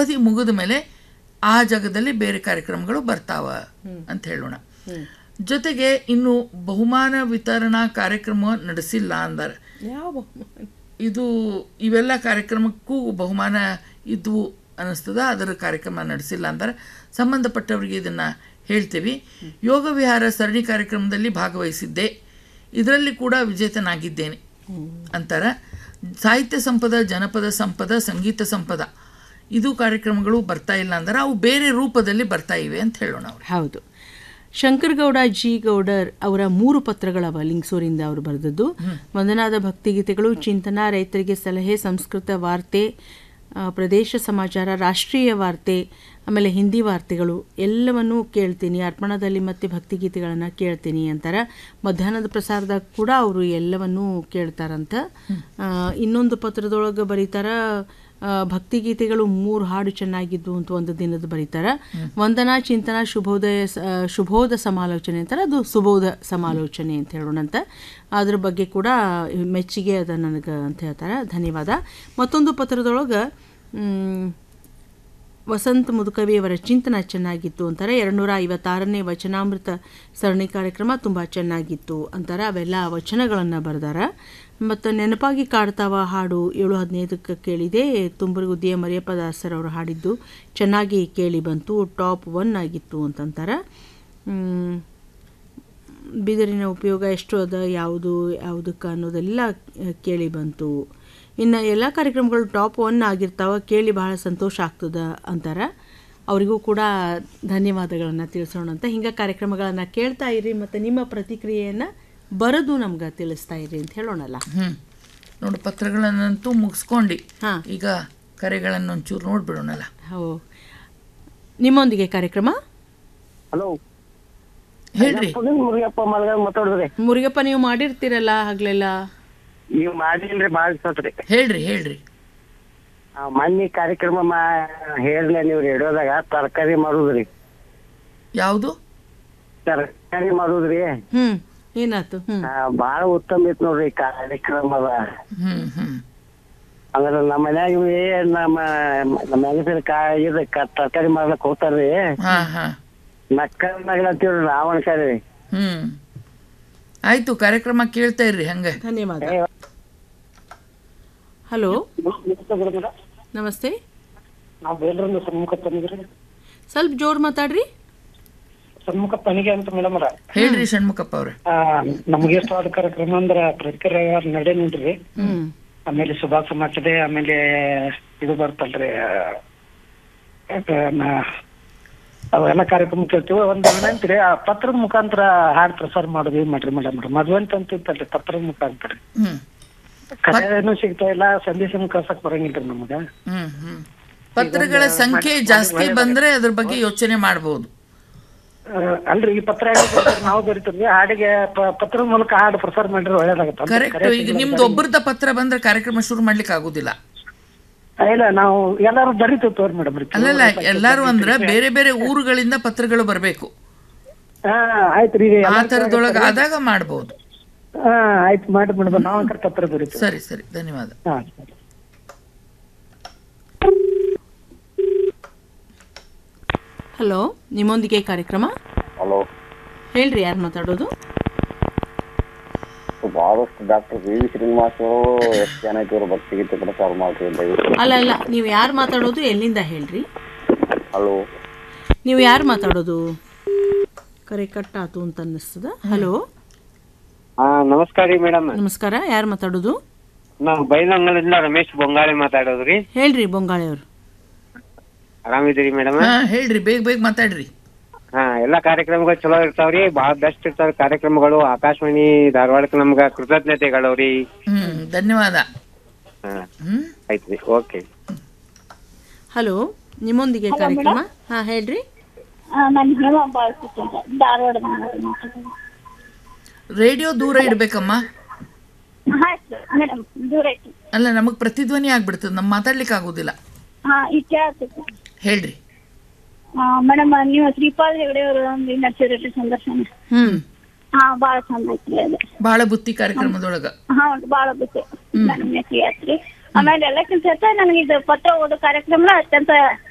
ಅವಧಿ ಮುಗಿದ ಮೇಲೆ ಆ ಜಾಗದಲ್ಲಿ ಬೇರೆ ಕಾರ್ಯಕ್ರಮಗಳು ಬರ್ತಾವ ಅಂತ ಹೇಳೋಣ ಜೊತೆಗೆ ಇನ್ನು ಬಹುಮಾನ ವಿತರಣಾ ಕಾರ್ಯಕ್ರಮ ನಡೆಸಿಲ್ಲ ಅಂದಾರೆ ಯಾವ ಬಹುಮಾನ? ಇದು ಇವೆಲ್ಲ ಕಾರ್ಯಕ್ರಮಕ್ಕೂ ಬಹುಮಾನ ಇದ್ವು ಅನ್ನಿಸ್ತದ ಅದರ ಕಾರ್ಯಕ್ರಮ ನಡೆಸಿಲ್ಲ ಅಂತಾರೆ ಸಂಬಂಧಪಟ್ಟವರಿಗೆ ಇದನ್ನು ಹೇಳ್ತೀವಿ ಯೋಗ ವಿಹಾರ ಸರಣಿ ಕಾರ್ಯಕ್ರಮದಲ್ಲಿ ಭಾಗವಹಿಸಿದ್ದೆ ಇದರಲ್ಲಿ ಕೂಡ ವಿಜೇತನಾಗಿದ್ದೇನೆ ಅಂತಾರೆ ಸಾಹಿತ್ಯ ಸಂಪದ ಜನಪದ ಸಂಪದ ಸಂಗೀತ ಸಂಪದ ಇದು ಕಾರ್ಯಕ್ರಮಗಳು ಬರ್ತಾ ಇಲ್ಲ ಅಂದ್ರೆ ಅವು ಬೇರೆ ರೂಪದಲ್ಲಿ ಬರ್ತಾ ಇವೆ ಅಂತ ಹೇಳೋಣ ಅವ್ರು ಹೌದು ಶಂಕರಗೌಡ ಜಿ ಗೌಡರ್ ಅವರ ಮೂರು ಪತ್ರಗಳವ ಲಿಂಗಸೂರಿಂದ ಅವರು ಬರೆದದ್ದು ವಂದನಾದ ಭಕ್ತಿಗೀತೆಗಳು ಚಿಂತನ ರೈತರಿಗೆ ಸಲಹೆ ಸಂಸ್ಕೃತ ವಾರ್ತೆ ಆ, ಪ್ರದೇಶ ಸಮಾಚಾರ ರಾಷ್ಟ್ರೀಯ ವಾರ್ತೆ ಆಮೇಲೆ ಹಿಂದಿ ವಾರ್ತೆಗಳು ಎಲ್ಲವನ್ನೂ ಕೇಳ್ತೀನಿ ಅರ್ಪಣದಲ್ಲಿ ಮತ್ತೆ ಭಕ್ತಿಗೀತೆಗಳನ್ನು ಕೇಳ್ತೀನಿ ಅಂತಾರೆ ಮಧ್ಯಾಹ್ನದ ಪ್ರಸಾರದಾಗ ಕೂಡ ಅವರು ಎಲ್ಲವನ್ನೂ ಕೇಳ್ತಾರಂತ ಆ, ಇನ್ನೊಂದು ಪತ್ರದೊಳಗೆ ಬರೀತಾರ ಆ, ಭಕ್ತಿಗೀತೆಗಳು ಮೂರು ಹಾಡು ಚೆನ್ನಾಗಿದ್ವು ಅಂತ ಒಂದು ದಿನದ ಬರೀತಾರ ವಂದನಾ ಚಿಂತನ ಶುಭೋದಯ ಸ- ಆ, ಶುಭೋದ ಸಮಾಲೋಚನೆ ಅಂತಾರೆ ಅದು ಸುಬೋಧ ಸಮಾಲೋಚನೆ ಅಂತ ಹೇಳೋಣಂತ ಅದ್ರ ಬಗ್ಗೆ ಕೂಡ ಮೆಚ್ಚುಗೆ ಅದ ನನಗೆ ಅಂತ ಹೇಳ್ತಾರೆ ಧನ್ಯವಾದ ಮತ್ತೊಂದು ಪತ್ರದೊಳಗೆ ಮ್, ವಸಂತ ಮುದುಕವಿಯವರ ಚಿಂತನ ಚೆನ್ನಾಗಿತ್ತು ಅಂತಾರೆ ಎರಡುನೂರ ಐವತ್ತಾರನೇ ವಚನಾಮೃತ ಸರಣಿ ಕಾರ್ಯಕ್ರಮ ತುಂಬ ಚೆನ್ನಾಗಿತ್ತು ಅಂತಾರೆ ಅವೆಲ್ಲ ವಚನಗಳನ್ನು ಬರೆದಾರ ಮತ್ತು ನೆನಪಾಗಿ ಕಾಡ್ತಾವ ಹಾಡು ಏಳು ಹದಿನೈದಕ್ಕೆ ಕೇಳಿದೆ ತುಂಬರಗುದ್ದಿಯ ಮರಿಯಪ್ಪ ದಾಸರ್ ಅವರು ಹಾಡಿದ್ದು ಚೆನ್ನಾಗಿ ಕೇಳಿ ಬಂತು ಟಾಪ್ ಒನ್ ಆಗಿತ್ತು ಅಂತಂತಾರೆ ಮ್, ಬಿದಿರಿನ ಉಪಯೋಗ ಎಷ್ಟು ಅದ ಯಾವುದು ಯಾವುದಕ್ಕೆ ಅನ್ನೋದೆಲ್ಲ ಆ, ಕೇಳಿ ಬಂತು ಇನ್ನು ಎಲ್ಲ ಕಾರ್ಯಕ್ರಮಗಳು ಟಾಪ್ ಒನ್ ಆಗಿರ್ತಾವ ಕೇಳಿ ಬಹಳ ಸಂತೋಷ ಆಗ್ತದ ಅಂತಾರೆ ಅವರಿಗೂ ಕೂಡ ಧನ್ಯವಾದಗಳನ್ನು ತಿಳಿಸೋಣ ಅಂತ ಹಿಂಗೆ ಕಾರ್ಯಕ್ರಮಗಳನ್ನು ಕೇಳ್ತಾ ಇರಿ ಮತ್ತು ನಿಮ್ಮ ಪ್ರತಿಕ್ರಿಯೆಯನ್ನು ಬರೆದು ನಮ್ಗೆ ತಿಳಿಸ್ತಾ ಇರಿ ಅಂತ ಹೇಳೋಣಲ್ಲ ಹ್ಮ್ ನೋಡು ಪತ್ರಗಳನ್ನಂತೂ ಮುಗಿಸ್ಕೊಂಡು ಹಾ. ಈಗ ಕರೆಗಳನ್ನು ಒಂಚೂರು ನೋಡ್ಬಿಡೋಣಲ್ಲ ಹೋ ನಿಮ್ಮೊಂದಿಗೆ ಕಾರ್ಯಕ್ರಮ ಹಲೋ ಹೇಳ್ರಿ ಮುರಿಯಪ್ಪ ಮಲ್ಗ ಮಾತಾಡಿದ್ರಿ ಮುರುಗಪ್ಪ ನೀವು ಮಾಡಿರ್ತೀರಲ್ಲ ಹಗಲೆಲ್ಲ ನೀವು ಮಾಡಿಲ್ರಿ ಭಾಳ ಸತ್ರಿ ಹೇಳ್ರಿ ಹೇಳ್ರಿ ಮೊನ್ನೆ ಕಾರ್ಯಕ್ರಮ ಮಾ ಹೇಳ್ಲೆ ನೀವು ರೇಡಿಯೋದಾಗ ತರಕಾರಿ ಮಾಡುದ್ರಿ ಯಾವುದು ತರಕಾರಿ ಮಾಡುದ್ರಿ ಹ್ಞೂ ಏನಾಯ್ತು ಹ್ಞೂ ಆ, ಭಾಳ ಉತ್ತಮ ಇತ್ತು ನೋಡ್ರಿ ಕಾರ್ಯಕ್ರಮದ ಹ್ಮ್ ಹ್ಮ್ ಅಂದ್ರೆ ನಮ್ಮ ಮನ್ಯಾಗ ಇವ್ರಿ ನಮ್ಮ ನಮ್ಮ ಹೆಂಗಸರ ಕಾಯಿ ಇದು ಕ- ತರಕಾರಿ ಮಾಡ್ಲಕ್ ಹೋಗ್ತಾರ್ರಿ ಹಾ ಹಾ ನಕ್ಕ ನಗ್ಲತ್ತೀವ್ರಿ ರಾವಣ ಕಾರಿ ಹ್ಮ್ ಆಯ್ತು ಕಾರ್ಯಕ್ರಮ ಕೇಳ್ತಾ ಇರ್ರಿ ಹಂಗೆ ಧನ್ಯವಾದ ಹಲೋ ನಮಸ್ತೆ ನಾವು ಬೇಲ್ರಿಂದ ಸನ್ಮುಖ ತನಿಗ್ರಿ ಸ್ವಲ್ಪ ಜೋರ್ ಮಾತಾಡ್ರಿ ಸನ್ಮುಖ ತನಿಗೆ ಅಂತ ಮೇಡಮ್ ಅವ್ರ ಹೇಳ್ರಿ ಷಣ್ಮುಖಪ್ಪ ಅವ್ರೆ ಆ, ನಮ್ಗೆ ಇಷ್ಟವಾದ ಕಾರ್ಯಕ್ರಮ ಅಂದ್ರ ಪ್ರತಿ ರವಿವಾರ ನಡೆ ನೋಡ್ರಿ ಹ್ಮ್ ಆಮೇಲೆ ಸುಭಾಷ್ ಸಮಾಜದೆ ಆಮೇಲೆ ಇದು ಬರ್ತಲ್ರಿ ಆ, ಆ, ನ- ಅವೆಲ್ಲ ಕಾರ್ಯಕ್ರಮ ಕೇಳ್ತೀವಿ ಒಂದ್ ಏನಂತ್ರಿ ಆ ಪತ್ರದ ಮುಖಾಂತರ ಹಾಡ್ ಪ್ರಸಾರ ಮಾಡೋದು ಮಾಡ್ರಿ ಮೇಡಮ್ ಅವ್ರ ಮದ್ವೆ ಅಂತ ಅಂತಿತ್ತಲ್ರಿ ಪತ್ರದ ಮುಖಾಂತರ ಹ್ಮ್ ಕರೆನೂ ಸಿಗ್ತಾ ಇಲ್ಲ ಸಂದೇಶನೂ ಕಳ್ಸಕ್ ಬರಂಗಿಲ್ರಿ ನಮಗ ಹ್ಮ್ ಹ್ಮ್ ಪತ್ರಗಳ ಸಂಖ್ಯೆ ಜಾಸ್ತಿ ಬಂದ್ರೆ ಅದ್ರ ಬಗ್ಗೆ ಯೋಚನೆ ಮಾಡಬಹುದು ಆ, ಅಲ್ರಿ ಈ ಪತ್ರ ಹೆಂಗ್ ಬರ್ತಾರ್ ನಾವು ಬರಿತೀವಿ ಹಾಡಿಗೆ ಪ- ಪತ್ರದ ಮೂಲಕ ಹಾಡು ಪ್ರಸಾರ ಮಾಡಿದ್ರೆ ಒಳ್ಳೇದಾಗತ್ತ ಕರೆಕ್ಟ್ ಈಗ ನಿಮ್ದು ಒಬ್ಬರದ ಪತ್ರ ಬಂದ್ರೆ ಕಾರ್ಯಕ್ರಮ ಶುರು ಮಾಡ್ಲಿಕ್ಕೆ ಆಗುದಿಲ್ಲ ಇಲ್ಲ ನಾವು ಎಲ್ಲಾರು ಬರಿತೀವಿ ತೋರಿ ಮೇಡಮ್ ಅಲ್ಲಲ್ಲ ಎಲ್ಲಾರು ಅಂದ್ರ ಬೇರೆ ಬೇರೆ ಊರುಗಳಿಂದ ಪತ್ರಗಳು ಬರಬೇಕು ಹಾ ಆಯ್ತ್ರಿ ಈಗ ಆ ತರದೊಳಗ ಆದಾಗ ಮಾಡಬಹುದು ಹಾ ಆಯ್ತು ಮಾಡಿ ಮೇಡಮ್ ನಾವು ಅಂಕರ್ ಪತ್ರ ಬರಿತೀವಿ ಸರಿ ಸರಿ ಧನ್ಯವಾದ ಹಾ ಹಲೋ ನಿಮ್ಮೊಂದಿಗೆ ಕಾರ್ಯಕ್ರಮ ಹಲೋ ಹೇಳ್ರಿ ಯಾರು ಮಾತಾಡೋದು ಬಹಳಷ್ಟು ಡಾಕ್ಟರ್ ವಿ ವಿ ಶ್ರೀನಿವಾಸ್ ಅವರು ಎಷ್ಟು ಚೆನ್ನಾಗಿ ಇವರು ಭಕ್ತಿಗೀತೆ ಪ್ರಸಾರ ಮಾಡ್ರಿ ದಯವಿಟ್ಟು ಅಲ್ಲ ಅಲ್ಲ ನೀವು ಯಾರು ಮಾತಾಡೋದು ಎಲ್ಲಿಂದ ಹೇಳ್ರಿ ಹಲೋ ನೀವು ಯಾರು ಮಾತಾಡೋದು ಕರೆ ಕಟ್ಟಾತು ಅಂತ ಅನ್ನಿಸ್ತದ ಹಲೋ ಹಾ ನಮಸ್ಕಾರ ರೀ ಮೇಡಮ್ ನಮಸ್ಕಾರ ಯಾರು ಮಾತಾಡೋದು ನಾವು ಬೈಲಂಗಲಿಂದ ರಮೇಶ್ ಬೊಂಗಾಳಿ ಮಾತಾಡೋದ್ರಿ ಹೇಳ್ರಿ ಬೊಂಗಾಳಿ ಅವರು ಆರಾಮಿದ್ದೀರಿ ಮೇಡಮ್ ಹಾ ಹೇಳ್ರಿ ಬೇಗ ಬೇಗ ಮಾತಾಡ್ರಿ ಹಾ ಎಲ್ಲಾ ಕಾರ್ಯಕ್ರಮಗಳು ಚಲೋ ಇರ್ತಾವ್ರಿ ಬಹಳ ಬೆಸ್ಟ್ ಇರ್ತಾವ್ರಿ ಕಾರ್ಯಕ್ರಮಗಳು ಆಕಾಶವಾಣಿ ಧಾರವಾಡಕ್ಕೆ ನಮ್ಗ ಕೃತಜ್ಞತೆಗಳವ್ರಿ ಹ್ಮ್ ಧನ್ಯವಾದ ಹಾ ಹ್ಮ್ ಆಯ್ತ್ರಿ ಓಕೆ ಹಲೋ ನಿಮ್ಮೊಂದಿಗೆ ಕಾರ್ಯಕ್ರಮ ಹಾ ಹೇಳ್ರಿ ನಾನು ಹೇಮ ಬಾಳ್ಸುತ್ತೆ ಧಾರವಾಡದಿಂದ ಮಾತಾಡೋದು ರೇಡಿಯೋ ದೂರ ಇಡ್ಬೇಕಮ್ಮ ಆಯ್ತು ಮೇಡಮ್ ದೂರ ಐತಿ ಅಲ್ಲ ನಮಗ್ ಪ್ರತಿಧ್ವನಿ ಆಗ್ಬಿಡ್ತದೆ ನಮ್ ಮಾತಾಡ್ಲಿಕ್ಕೆ ಆಗುದಿಲ್ಲ ಹಾ ಈಗ ಕೇಳತ್ತೈತಿ ಹೇಳ್ರಿ ಮೇಡಮ್ ನೀವು ಶ್ರೀಪಾಲ್ ಹೆಗಡೆ ಅವರು ಒಂದು ನಡೆಸಿದ್ರಿ ಸಂದರ್ಶನ ಹ್ಮ್ ಹಾ ಭಾಳ ಚಂದ ಐತ್ರಿ ಅದು ಬಹಳ ಬುತ್ತಿ ಕಾರ್ಯಕ್ರಮದೊಳಗ ಹಾ ಭಾಳ ಬಿಟ್ಟು ನನಗೆ ಆತ್ರಿ ಆಮೇಲೆ ಎಲ್ಲಕ್ಕಿಂತ ಹೆಚ್ಚಾಗಿ ನನಗೆ ಇದು ಪತ್ರ ಓದೋ ಕಾರ್ಯಕ್ರಮ ಅತ್ಯಂತ